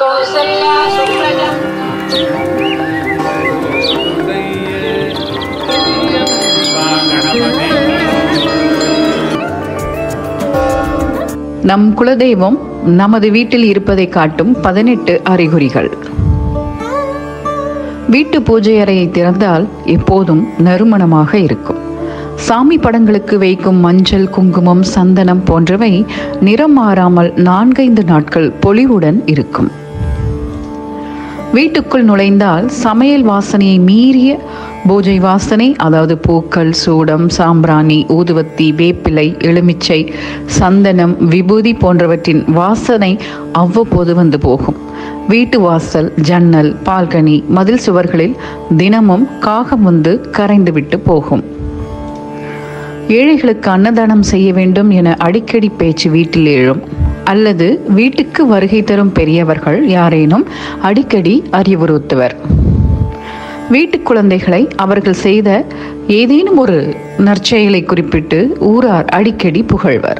कौसल्या सुप्रजा நம் குலதெய்வம் நமது வீட்டில் இருப்பதை காட்டும் பதினெட்டு அறிகுறிகள் வீட்டு பூஜை அறையை திறந்தால் எப்போதும் நறுமணமாக இருக்கும் சாமி படங்களுக்கு வைக்கும் மஞ்சள் குங்குமம் சந்தனம் போன்றவை நிறம் மாறாமல் நான்கைந்து நாட்கள் பொலிவுடன் இருக்கும் வீட்டுக்குள் நுழைந்தால் சமையல் வாசனையை மீறிய பூஜை வாசனை அதாவது பூக்கள் சூடம் சாம்பிராணி ஊதுவத்தி வேப்பிலை எலுமிச்சை சந்தனம் விபூதி போன்றவற்றின் வாசனை அவ்வப்போது வந்து போகும் வீட்டு வாசல் ஜன்னல் பால்கனி மதில் சுவர்களில் தினமும் காகம் வந்து கரைந்துவிட்டு போகும் ஏழைகளுக்கு அன்னதானம் செய்ய வேண்டும் என அடிக்கடி பேச்சு வீட்டில் எழும் அல்லது வீட்டுக்கு வருகை தரும் பெரியவர்கள் யாரேனும் அடிக்கடி அறிவுறுத்துவர் வீட்டு குழந்தைகளை அவர்கள் செய்த ஏதேனும் ஒரு நற்செயலை குறிப்பிட்டு ஊரார் அடிக்கடி புகழ்வர்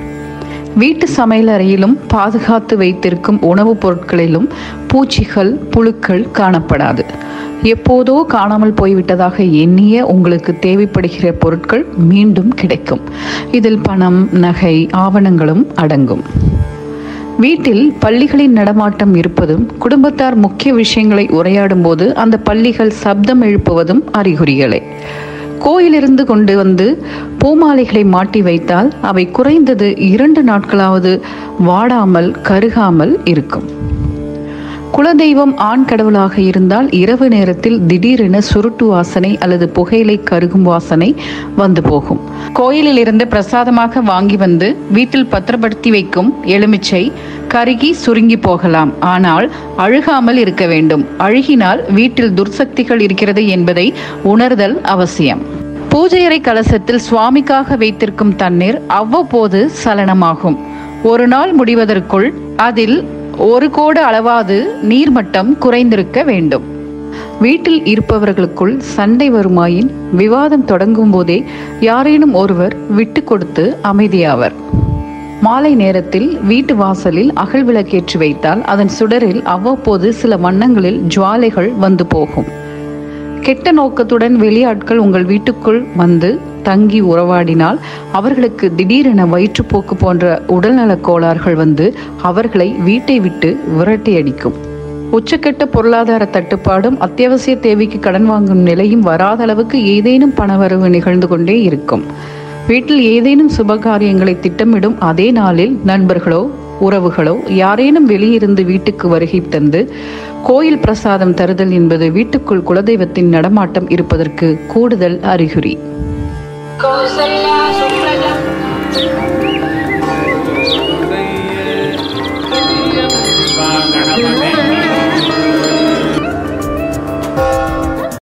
வீட்டு சமையலறையிலும் பாதுகாத்து வைத்திருக்கும் உணவுப் பொருட்களிலும் பூச்சிகள் புழுக்கள் காணப்படாது எப்போதோ காணாமல் போய்விட்டதாக எண்ணிய உங்களுக்கு தேவைப்படுகிற பொருட்கள் மீண்டும் கிடைக்கும் இதில் பணம் நகை ஆவணங்களும் அடங்கும் வீட்டில் பள்ளிகளின் நடமாட்டம் இருப்பதும் குடும்பத்தார் முக்கிய விஷயங்களை உரையாடும் போது அந்த பள்ளிகள் சப்தம் எழுப்புவதும் அறிகுறிகளே கோயிலிருந்து கொண்டு வந்து பூமாலைகளை மாட்டி வைத்தால் அவை குறைந்தது இரண்டு நாட்களாவது வாடாமல் கருகாமல் இருக்கும் குலதெய்வம் ஆண் கடவுளாக இருந்தால் இரவு நேரத்தில் திடீரென சுருட்டு வாசனை அல்லது புகையிலை கருகும் வாசனை வந்து போகும் கோயிலில் இருந்து பிரசாதமாக வாங்கி வந்து வீட்டில் பத்திரப்படுத்தி வைக்கும் எலுமிச்சை கருகி சுருங்கி போகலாம் ஆனால் அழுகாமல் இருக்க வேண்டும் அழுகினால் வீட்டில் துர்சக்திகள் இருக்கிறது என்பதை உணர்தல் அவசியம் பூஜையறை கலசத்தில் சுவாமிக்காக வைத்திருக்கும் தண்ணீர் அவ்வப்போது சலனமாகும் ஒரு நாள் முடிவதற்குள் அதில் ஒரு கோடு அளவாது நீர்மட்டம் குறைந்திருக்க வேண்டும் வீட்டில் இருப்பவர்களுக்குள் சண்டை வருமாயின் விவாதம் தொடங்கும் போதே யாரேனும் ஒருவர் விட்டு கொடுத்து அமைதியாவர் மாலை நேரத்தில் வீட்டு வாசலில் அகல் விளக்கேற்றி வைத்தால் அதன் சுடரில் அவ்வப்போது சில வண்ணங்களில் ஜுவாலைகள் வந்து போகும் கெட்ட நோக்கத்துடன் வெளியாட்கள் உங்கள் வீட்டுக்குள் வந்து தங்கி உறவாடினால் அவர்களுக்கு திடீரென வயிற்றுப்போக்கு போன்ற உடல்நலக் கோளாறுகள் வந்து அவர்களை வீட்டை விட்டு விரட்டி அடிக்கும் உச்சக்கட்ட பொருளாதார தட்டுப்பாடும் அத்தியாவசிய தேவைக்கு கடன் வாங்கும் நிலையும் வராத அளவுக்கு ஏதேனும் பணவரவு நிகழ்ந்து கொண்டே இருக்கும் வீட்டில் ஏதேனும் சுபகாரியங்களை திட்டமிடும் அதே நாளில் நண்பர்களோ உறவுகளோ யாரேனும் வெளியிருந்து வீட்டுக்கு வருகை தந்து கோயில் பிரசாதம் தருதல் என்பது வீட்டுக்குள் குலதெய்வத்தின் நடமாட்டம் இருப்பதற்கு கூடுதல் அறிகுறி कौसल्या सुप्रजा